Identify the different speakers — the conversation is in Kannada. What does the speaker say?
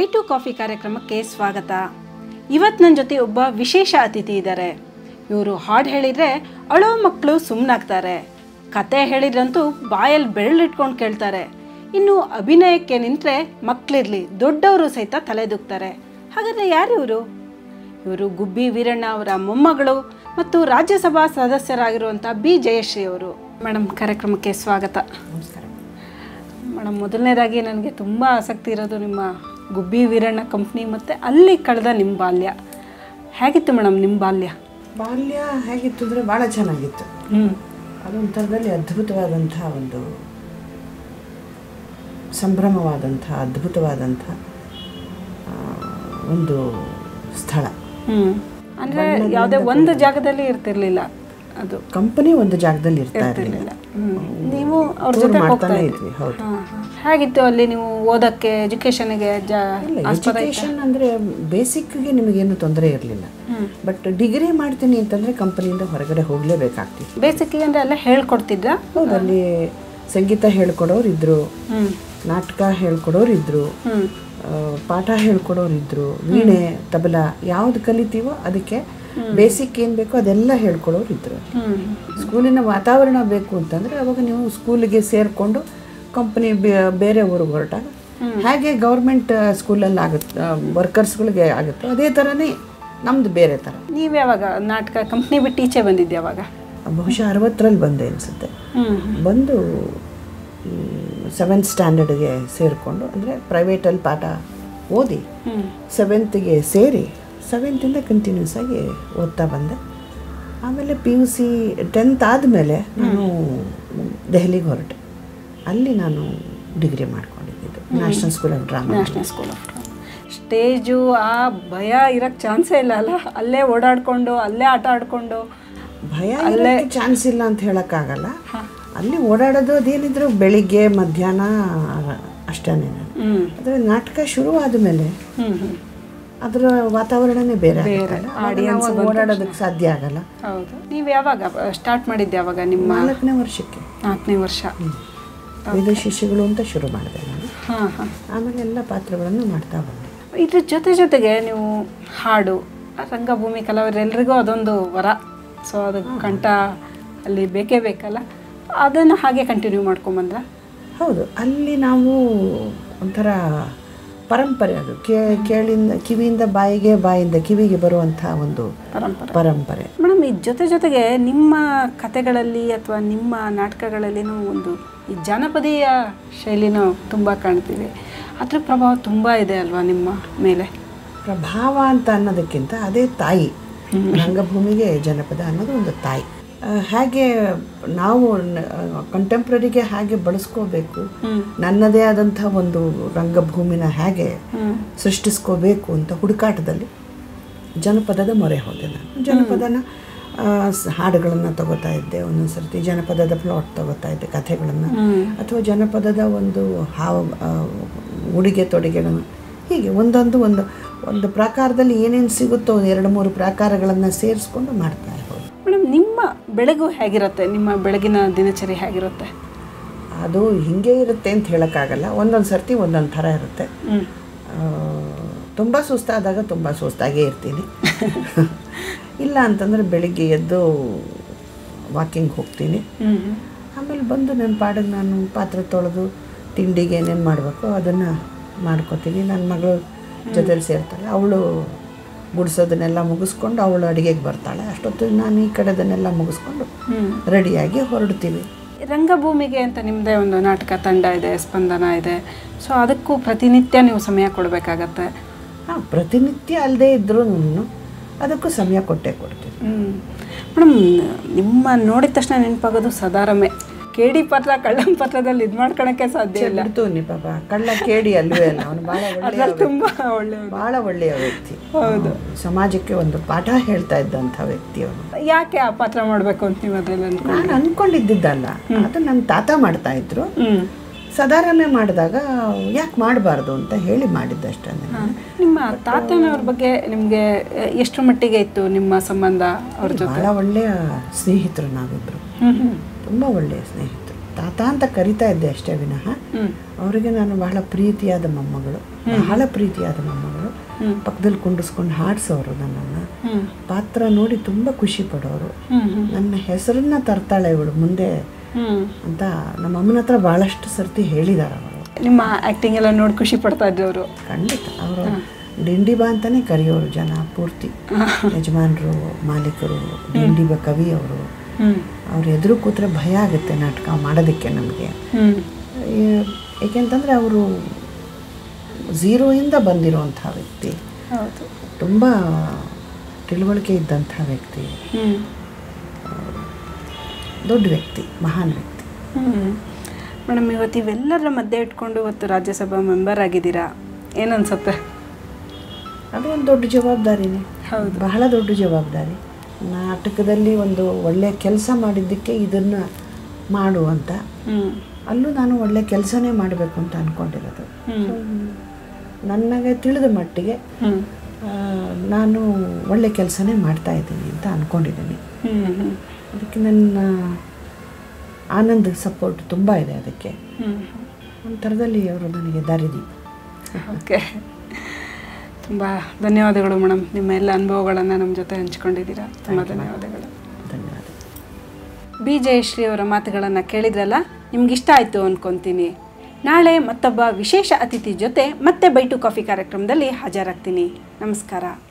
Speaker 1: ವೈ ಟು ಕಾಫಿ ಕಾರ್ಯಕ್ರಮಕ್ಕೆ ಸ್ವಾಗತ ಇವತ್ತು ನನ್ನ ಜೊತೆ ಒಬ್ಬ ವಿಶೇಷ ಅತಿಥಿ ಇದ್ದಾರೆ ಇವರು ಹಾಡು ಹೇಳಿದರೆ ಅಳೋ ಮಕ್ಕಳು ಸುಮ್ಮನಾಗ್ತಾರೆ ಕತೆ ಹೇಳಿದ್ರಂತೂ ಬಾಯಲ್ಲಿ ಬೆರಳಿಟ್ಕೊಂಡು ಕೇಳ್ತಾರೆ ಇನ್ನು ಅಭಿನಯಕ್ಕೆ ನಿಂತರೆ ಮಕ್ಕಳಿರಲಿ ದೊಡ್ಡವರು ಸಹಿತ ತಲೆದೂಗ್ತಾರೆ ಹಾಗಾದರೆ ಯಾರು ಇವರು ಇವರು ಗುಬ್ಬಿ ವೀರಣ್ಣ ಅವರ ಮೊಮ್ಮಗಳು ಮತ್ತು ರಾಜ್ಯಸಭಾ ಸದಸ್ಯರಾಗಿರುವಂಥ ಬಿ ಜಯಶ್ರೀ ಅವರು ಮೇಡಮ್ ಕಾರ್ಯಕ್ರಮಕ್ಕೆ ಸ್ವಾಗತ
Speaker 2: ನಮಸ್ಕಾರ
Speaker 1: ಮೇಡಮ್ ಮೊದಲನೇದಾಗಿ ನನಗೆ ತುಂಬ ಆಸಕ್ತಿ ಇರೋದು ನಿಮ್ಮ ಗುಬ್ಬಿ ವೀರಣ್ಣ ಕಂಪ್ನಿ ಮತ್ತು ಅಲ್ಲಿ ಕಳೆದ ನಿಮ್ಮ ಬಾಲ್ಯ ಹೇಗಿತ್ತು ಮೇಡಮ್ ನಿಮ್ಮ ಬಾಲ್ಯ
Speaker 2: ಬಾಲ್ಯ ಹೇಗಿತ್ತು ಅಂದರೆ ಭಾಳ ಚೆನ್ನಾಗಿತ್ತು
Speaker 1: ಹ್ಞೂ
Speaker 2: ಅದೊಂಥರದಲ್ಲಿ ಅದ್ಭುತವಾದಂಥ ಒಂದು ಸಂಭ್ರಮವಾದಂಥ ಅದ್ಭುತವಾದಂಥ ಆ, ಒಂದು ಸ್ಥಳ
Speaker 1: ಹ್ಞೂ ಅಂದರೆ ಯಾವುದೇ ಒಂದು ಜಾಗದಲ್ಲಿ ಇರ್ತಿರ್ಲಿಲ್ಲ ಅದು
Speaker 2: ಕಂಪನಿ ಒಂದು ಜಾಗದಲ್ಲಿ ಇರ್ತಾ ಇರಲಿಲ್ಲ
Speaker 1: ಇರ್ತಿರ್ಲಿಲ್ಲ ಹ್ಞೂ ನೀವು ಅವ್ರ ಜೊತೆ ಹೋಗ್ತಾ
Speaker 2: ಮಾಡ್ತಾನೆ
Speaker 1: ಇದ್ರಿ
Speaker 2: ಇದ್ವಿ ಹೌದು
Speaker 1: ಹಾಂ ಹಾಂ ಹೇಗಿತ್ತು ಅಲ್ಲಿ ನೀವು ಓದೋಕ್ಕೆ ಎಜುಕೇಷನ್ಗೆ ಜ ಆಸ್ಪದ
Speaker 2: ಎಜುಕೇಷನ್ ಅಂದರೆ ಬೇಸಿಕ್ಗೆ ನಿಮಗೇನು ತೊಂದರೆ ಇರಲಿಲ್ಲ
Speaker 1: ಹ್ಞೂ
Speaker 2: ಬಟ್ ಡಿಗ್ರಿ ಮಾಡ್ತೀನಿ ಅಂತಂದರೆ ಕಂಪನಿಯಿಂದ ಹೊರಗಡೆ ಹೋಗಲೇಬೇಕಾಗ್ತಿತ್ತು
Speaker 1: ಬೇಸಿಕ್ಕಿಗೆ ಅಂದರೆ ಅಲ್ಲೇ ಹೇಳ್ಕೊಡ್ತಿದ್ರಾ
Speaker 2: ಹೌದು ಅಲ್ಲಿ ಸಂಗೀತ ಹೇಳ್ಕೊಡೋರು ಇದ್ರು
Speaker 1: ಹ್ಞೂ
Speaker 2: ನಾಟಕ ಹೇಳ್ಕೊಡೋರು ಇದ್ರು
Speaker 1: ಹ್ಞೂ
Speaker 2: ಆ, ಪಾಠ ಹೇಳ್ಕೊಡೋರು ಇದ್ರು ವೀಣೆ ತಬಲ ಯಾವ್ದು ಕಲಿತೀವೋ ಅದಕ್ಕೆ ಬೇಸಿಕ್ ಏನು ಬೇಕೋ ಅದೆಲ್ಲ ಹೇಳ್ಕೊಡೋರು ಇದ್ರು
Speaker 1: ಹ್ಞೂ
Speaker 2: ಸ್ಕೂಲಿನ ವಾತಾವರಣ ಬೇಕು ಅಂತಂದರೆ ಅವಾಗ ನೀವು ಸ್ಕೂಲಿಗೆ ಸೇರಿಕೊಂಡು ಕಂಪ್ನಿ ಬೇರೆ ಊರಿಗೆ ಹೊರಟಾಗ ಹಾಗೆ ಗೌರ್ಮೆಂಟ್ ಸ್ಕೂಲಲ್ಲಿ ಆಗುತ್ತೆ ವರ್ಕರ್ಸ್ಗಳಿಗೆ ಆಗುತ್ತೆ ಅದೇ ಥರನೇ ನಮ್ಮದು ಬೇರೆ ಥರ
Speaker 1: ನೀವು ಯಾವಾಗ ನಾಟಕ ಕಂಪ್ನಿ ಬಿಟ್ಟು ಈಚೆ ಬಂದಿದ್ದೆ ಯಾವಾಗ
Speaker 2: ಬಹುಶಃ ಅರವತ್ತರಲ್ಲಿ ಬಂದೆ ಅನಿಸುತ್ತೆ
Speaker 1: ಹ್ಞೂ
Speaker 2: ಬಂದು ಸೆವೆಂತ್ ಸ್ಟ್ಯಾಂಡರ್ಡ್ಗೆ ಸೇರಿಕೊಂಡು ಅಂದರೆ ಪ್ರೈವೇಟಲ್ಲಿ ಪಾಠ ಓದಿ
Speaker 1: ಹ್ಞೂ
Speaker 2: ಸೆವೆಂತ್ಗೆ ಸೇರಿ ಸೆವೆಂತಿಂದ ಕಂಟಿನ್ಯೂಸ್ ಆಗಿ ಓದ್ತಾ ಬಂದೆ ಆಮೇಲೆ ಪಿ ಯು ಸಿ ಟೆಂತ್ ಆದಮೇಲೆ ನಾನು ದೆಹಲಿಗೆ ಹೊರಟೆ ಅಲ್ಲಿ ನಾನು ಡಿಗ್ರಿ ಮಾಡ್ಕೊಂಡಿದ್ದು national school of drama
Speaker 1: national school of stage ಆ ಭಯ ಇರೋಕ್ಕೆ ಚಾನ್ಸೇ ಇಲ್ಲ ಅಲ್ಲ ಅಲ್ಲೇ ಓಡಾಡ್ಕೊಂಡು ಅಲ್ಲೇ ಆಟ ಆಡ್ಕೊಂಡು
Speaker 2: ಭಯ ಚಾನ್ಸ್ ಇಲ್ಲ ಅಂತ ಹೇಳೋಕ್ಕಾಗಲ್ಲ ಅಲ್ಲಿ ಓಡಾಡೋದು ಅದೇನಿದ್ರು ಬೆಳಿಗ್ಗೆ ಮಧ್ಯಾಹ್ನ ಅಷ್ಟೇ ನಾನು
Speaker 1: ಹ್ಞೂ
Speaker 2: ಆದರೆ ನಾಟಕ ಶುರು ಆದಮೇಲೆ
Speaker 1: ಹ್ಞೂ ಹ್ಞೂ
Speaker 2: ಅದರ ವಾತಾವರಣನೇ ಬೇರೆ ಆಗುತ್ತಲ್ಲ. ಅವಾಗ ನಾವು ಅಲ್ಲಿ ಓಡಾಡೋದಕ್ಕೆ ಸಾಧ್ಯ ಆಗಲ್ಲ
Speaker 1: ಹೌದು ನೀವು ಯಾವಾಗ ಸ್ಟಾರ್ಟ್ ಮಾಡಿದ್ದೆ ಯಾವಾಗ ನಿಮ್ಮ
Speaker 2: ನಾಲ್ಕನೇ ವರ್ಷಕ್ಕೆ
Speaker 1: ನಾಲ್ಕನೇ ವರ್ಷ
Speaker 2: ವೇದ ಶಿಷ್ಯಗಳು ಅಂತ ಶುರು ಮಾಡಿದೆ ನಾನು
Speaker 1: ಹಾಂ ಹಾಂ
Speaker 2: ಆಮೇಲೆ ಎಲ್ಲ ಪಾತ್ರಗಳನ್ನು ಮಾಡ್ತಾ ಬಂದೆ
Speaker 1: ಇದ್ರ ಜೊತೆ ಜೊತೆಗೆ ನೀವು ಹಾಡು ರಂಗಭೂಮಿ ಕಲಾವಿದರೆಲ್ರಿಗೂ ಅದೊಂದು ವರ ಸೊ ಅದು ಕಂಠ ಅಲ್ಲಿ ಬೇಕೇ ಬೇಕಲ್ಲ ಅದನ್ನು ಹಾಗೆ ಕಂಟಿನ್ಯೂ ಮಾಡ್ಕೊಂಬಂದ್ರ
Speaker 2: ಹೌದು ಅಲ್ಲಿ ನಾವು ಒಂಥರ ಪರಂಪರೆ ಅದು ಕೇ ಕೇಳಿಂದ ಕಿವಿಯಿಂದ ಬಾಯಿಗೆ ಬಾಯಿಂದ ಕಿವಿಗೆ ಬರುವಂಥ ಒಂದು
Speaker 1: ಪರಂಪರೆ
Speaker 2: ಪರಂಪರೆ
Speaker 1: ಮೇಡಮ್ ಈ ಜೊತೆ ಜೊತೆಗೆ ನಿಮ್ಮ ಕತೆಗಳಲ್ಲಿ ಅಥವಾ ನಿಮ್ಮ ನಾಟಕಗಳಲ್ಲಿನೂ ಒಂದು ಈ ಜಾನಪದೀಯ ಶೈಲಿನೂ ತುಂಬ ಕಾಣ್ತೀವಿ ಅದ್ರ ಪ್ರಭಾವ ತುಂಬ ಇದೆ ಅಲ್ವಾ ನಿಮ್ಮ ಮೇಲೆ
Speaker 2: ಪ್ರಭಾವ ಅಂತ ಅನ್ನೋದಕ್ಕಿಂತ ಅದೇ ತಾಯಿ ರಂಗಭೂಮಿಗೆ ಜನಪದ ಅನ್ನೋದು ಒಂದು ತಾಯಿ ಆ, ಹಾಗೆ ನಾವು ಕಂಟೆಂಪ್ರರಿಗೆ ಹಾಗೆ ಬಳಸ್ಕೋಬೇಕು ನನ್ನದೇ ಆದಂಥ ಒಂದು ರಂಗಭೂಮಿನ ಹೇಗೆ ಸೃಷ್ಟಿಸ್ಕೋಬೇಕು ಅಂತ ಹುಡುಕಾಟದಲ್ಲಿ ಜನಪದದ ಮೊರೆ ಹೋದೆ ನಾನು ಜನಪದನ ಆ, ಸ್- ಹಾಡುಗಳನ್ನು ತಗೋತಾ ಇದ್ದೆ ಒಂದೊಂದು ಸರ್ತಿ ಜನಪದದ ಪ್ಲಾಟ್ ತಗೋತಾ ಇದ್ದೆ ಕಥೆಗಳನ್ನು ಅಥವಾ ಜನಪದದ ಒಂದು ಹಾವ ಆ, ಉಡುಗೆ ತೊಡುಗೆಗಳನ್ನು ಹೀಗೆ ಒಂದೊಂದು ಒಂದು ಒಂದು ಪ್ರಾಕಾರದಲ್ಲಿ ಏನೇನು ಸಿಗುತ್ತೋ ಒಂದು ಎರಡು ಮೂರು ಪ್ರಾಕಾರಗಳನ್ನು ಸೇರಿಸ್ಕೊಂಡು ಮಾಡ್ತಾ ಇರ್ಬೋದು
Speaker 1: ಮೇಡಮ್ ನಿಮ್ಮ ಬೆಳಗು ಹೇಗಿರುತ್ತೆ ನಿಮ್ಮ ಬೆಳಗಿನ ದಿನಚರಿ ಹೇಗಿರುತ್ತೆ
Speaker 2: ಅದು ಹಿಂಗೆ ಇರುತ್ತೆ ಅಂತ ಹೇಳೋಕ್ಕಾಗಲ್ಲ ಒಂದೊಂದು ಸರ್ತಿ ಒಂದೊಂದು ಥರ ಇರುತ್ತೆ
Speaker 1: ಹ್ಞೂ
Speaker 2: ತುಂಬ ಸುಸ್ತಾದಾಗ ತುಂಬ ಸುಸ್ತಾಗೇ ಇರ್ತೀನಿ ಇಲ್ಲ ಅಂತಂದರೆ ಬೆಳಿಗ್ಗೆ ಎದ್ದು ವಾಕಿಂಗ್ ಹೋಗ್ತೀನಿ
Speaker 1: ಹ್ಞೂ
Speaker 2: ಆಮೇಲೆ ಬಂದು ನನ್ನ ಪಾಡಿಗೆ ನಾನು ಪಾತ್ರೆ ತೊಳೆದು ತಿಂಡಿಗೆ ಏನೇನು ಮಾಡಬೇಕು ಅದನ್ನು ಮಾಡ್ಕೊತೀನಿ ನನ್ನ ಮಗಳು ಜೊತೆಲಿ ಸೇರ್ತಾಳೆ ಅವಳು ಗುಡಿಸೋದನ್ನೆಲ್ಲ ಮುಗಿಸ್ಕೊಂಡು ಅವಳು ಅಡುಗೆಗೆ ಬರ್ತಾಳೆ ಅಷ್ಟೊತ್ತು ನಾನು ಈ ಕಡೆದನ್ನೆಲ್ಲ ಮುಗಿಸ್ಕೊಂಡು
Speaker 1: ಹ್ಞೂ
Speaker 2: ರೆಡಿಯಾಗಿ ಹೊರಡ್ತೀವಿ
Speaker 1: ರಂಗಭೂಮಿಗೆ ಅಂತ ನಿಮ್ಮದೇ ಒಂದು ನಾಟಕ ತಂಡ ಇದೆ ಸ್ಪಂದನ ಇದೆ ಸೊ ಅದಕ್ಕೂ ಪ್ರತಿನಿತ್ಯ ನೀವು ಸಮಯ ಕೊಡಬೇಕಾಗತ್ತೆ
Speaker 2: ಹಾಂ ಪ್ರತಿನಿತ್ಯ ಅಲ್ಲದೆ ಇದ್ರೂ ಅದಕ್ಕೂ ಸಮಯ ಕೊಟ್ಟೇ ಕೊಡ್ತೀನಿ
Speaker 1: ಮೇಡಮ್ ನಿಮ್ಮ ನೋಡಿದ ತಕ್ಷಣ ನೆನಪಾಗೋದು ಸದಾರಮೆ ಕೇಡಿ ಪತ್ರ ಕಳ್ಳಂ ಪತ್ರದಲ್ಲಿ ಇದು ಮಾಡ್ಕೊಳಕ್ಕೆ ಸಾಧ್ಯ ಇಲ್ಲ
Speaker 2: ಬಿಡ್ತು ನೀ ಪಾಪ ಕಳ್ಳ ಕೇಡಿ ಅಲ್ವೇ ಅಲ್ಲ ಅವನು ಭಾಳ ಒಳ್ಳೆಯ
Speaker 1: ಅದ್ರಲ್ಲಿ ತುಂಬ ಒಳ್ಳೆ
Speaker 2: ಭಾಳ ಒಳ್ಳೆಯ ವ್ಯಕ್ತಿ
Speaker 1: ಹೌದು
Speaker 2: ಸಮಾಜಕ್ಕೆ ಒಂದು ಪಾಠ ಹೇಳ್ತಾ ಇದ್ದಂಥ ವ್ಯಕ್ತಿ ಅವನು
Speaker 1: ಯಾಕೆ ಆ ಪಾತ್ರ ಮಾಡಬೇಕು ಅಂತ ನೀವು ಅದರಲ್ಲಿ ಅನ್ಕೊಂಡು
Speaker 2: ನಾನು ಅನ್ಕೊಂಡಿದ್ದಿದ್ದಲ್ಲ ಅದು ನನ್ನ ತಾತ ಮಾಡ್ತಾ ಇದ್ರು
Speaker 1: ಹ್ಞೂ
Speaker 2: ಸದಾರಮೆ ಮಾಡಿದಾಗ ಯಾಕೆ ಮಾಡಬಾರ್ದು ಅಂತ ಹೇಳಿ ಮಾಡಿದ್ದಷ್ಟೇ ನಾನು.
Speaker 1: ನಿಮ್ಮ ತಾತನವ್ರ ಬಗ್ಗೆ ನಿಮಗೆ ಎಷ್ಟು ಮಟ್ಟಿಗೆ ಇತ್ತು ನಿಮ್ಮ ಸಂಬಂಧ ಅವ್ರ ಜೊತೆ
Speaker 2: ಭಾಳ ಒಳ್ಳೆಯ ಸ್ನೇಹಿತರು ನಾವಿಬ್ಬರು
Speaker 1: ಹ್ಞೂ ಹ್ಞೂ
Speaker 2: ತುಂಬ ಒಳ್ಳೆಯ ಸ್ನೇಹಿತರು ತಾತ ಅಂತ ಕರಿತಾ ಇದ್ದೆ ಅಷ್ಟೇ ವಿನಃ
Speaker 1: ಹ್ಞೂ
Speaker 2: ಅವರಿಗೆ ನಾನು ಬಹಳ ಪ್ರೀತಿಯಾದ ಮೊಮ್ಮಗಳು ಬಹಳ ಪ್ರೀತಿಯಾದ ಮೊಮ್ಮಗಳು
Speaker 1: ಹ್ಮ್.
Speaker 2: ಪಕ್ಕದಲ್ಲಿ ಕುಂಡಿಸ್ಕೊಂಡು ಹಾಡಿಸೋರು ನನ್ನನ್ನು
Speaker 1: ಹ್ಞೂ
Speaker 2: ಪಾತ್ರ ನೋಡಿ ತುಂಬ ಖುಷಿ ಪಡೋರು
Speaker 1: ಹ್ಞೂ ಹ್ಞೂ
Speaker 2: ನನ್ನ ಹೆಸರನ್ನ ತರ್ತಾಳೆ ಇವಳು ಮುಂದೆ
Speaker 1: ಹ್ಞೂ
Speaker 2: ಅಂತ ನಮ್ಮ ಅಮ್ಮನ ಹತ್ರ ಭಾಳಷ್ಟು ಸರ್ತಿ ಹೇಳಿದಾರೆ ಅವರು
Speaker 1: ನಿಮ್ಮ ಆ್ಯಕ್ಟಿಂಗ್ ಎಲ್ಲ ನೋಡಿ ಖುಷಿ ಪಡ್ತಾ ಇದ್ರು ಅವರು
Speaker 2: ಖಂಡಿತ ಅವರು ಡಿಂಡಿಬಾ ಅಂತಾನೆ ಕರೆಯೋರು ಜನ ಪೂರ್ತಿ ಯಜಮಾನರು ಮಾಲೀಕರು ಡಿಂಡಿಬಾ ಕವಿ ಅವರು
Speaker 1: ಹ್ಞೂ
Speaker 2: ಅವ್ರ ಎದುರು ಕೂತ್ರೆ ಭಯ ಆಗುತ್ತೆ ನಾಟಕ ಮಾಡೋದಕ್ಕೆ ನಮಗೆ
Speaker 1: ಹ್ಞೂ
Speaker 2: ಏಕೆಂತಂದರೆ ಅವರು ಝೀರೋಯಿಂದ ಬಂದಿರುವಂಥ ವ್ಯಕ್ತಿ
Speaker 1: ಹೌದು
Speaker 2: ತುಂಬ ತಿಳುವಳಿಕೆ ಇದ್ದಂಥ ವ್ಯಕ್ತಿ
Speaker 1: ಹ್ಞೂ
Speaker 2: ದೊಡ್ಡ ವ್ಯಕ್ತಿ ಮಹಾನ್ ವ್ಯಕ್ತಿ
Speaker 1: ಹ್ಞೂ ಮೇಡಮ್ ಇವತ್ತು ಇವೆಲ್ಲರ ಮಧ್ಯೆ ಇಟ್ಕೊಂಡು ಇವತ್ತು ರಾಜ್ಯಸಭಾ ಮೆಂಬರ್ ಆಗಿದ್ದೀರಾ ಏನನ್ಸುತ್ತೆ
Speaker 2: ಅದು ಒಂದು ದೊಡ್ಡ ಜವಾಬ್ದಾರಿನೇ
Speaker 1: ಹೌದು.
Speaker 2: ಬಹಳ ದೊಡ್ಡ ಜವಾಬ್ದಾರಿ ನಾಟಕದಲ್ಲಿ ಒಂದು ಒಳ್ಳೆಯ ಕೆಲಸ ಮಾಡಿದ್ದಕ್ಕೆ ಇದನ್ನು ಮಾಡು ಅಂತ
Speaker 1: ಹ್ಞೂ
Speaker 2: ಅಲ್ಲೂ ನಾನು ಒಳ್ಳೆ ಕೆಲಸನೇ ಮಾಡಬೇಕು ಅಂತ ಅಂದ್ಕೊಂಡಿರೋದು
Speaker 1: ಹ್ಞೂ
Speaker 2: ನನಗೆ ತಿಳಿದ ಮಟ್ಟಿಗೆ
Speaker 1: ಹ್ಞೂ
Speaker 2: ಆ, ನಾನು ಒಳ್ಳೆ ಕೆಲಸನೇ ಮಾಡ್ತಾ ಇದ್ದೀನಿ ಅಂತ ಅಂದ್ಕೊಂಡಿದ್ದೀನಿ
Speaker 1: ಹ್ಞೂ ಹ್ಞೂ
Speaker 2: ಅದಕ್ಕೆ ನನ್ನ ಆನಂದ್ ಸಪೋರ್ಟ್ ತುಂಬ ಇದೆ ಅದಕ್ಕೆ
Speaker 1: ಹ್ಞೂ
Speaker 2: ಒಂದು ಥರದಲ್ಲಿ ಅವರು ನನಗೆ ದಾರಿದೀಪ
Speaker 1: ಓಕೆ ತುಂಬ ಧನ್ಯವಾದಗಳು ಮೇಡಮ್ ನಿಮ್ಮ ಎಲ್ಲ ಅನುಭವಗಳನ್ನು ನಮ್ಮ ಜೊತೆ ಹಂಚ್ಕೊಂಡಿದ್ದೀರಾ ತುಂಬ ಧನ್ಯವಾದಗಳು
Speaker 2: ಧನ್ಯವಾದ
Speaker 1: ಬಿ ಜಯಶ್ರೀ ಅವರ ಮಾತುಗಳನ್ನು ಕೇಳಿದ್ರಲ್ಲ ನಿಮ್ಗೆ ಇಷ್ಟ ಆಯಿತು ಅಂದ್ಕೊತೀನಿ ನಾಳೆ ಮತ್ತೊಬ್ಬ ವಿಶೇಷ ಅತಿಥಿ ಜೊತೆ ಮತ್ತೆ ಬೈಟು ಕಾಫಿ ಕಾರ್ಯಕ್ರಮದಲ್ಲಿ ಹಾಜರಾಗ್ತೀನಿ ನಮಸ್ಕಾರ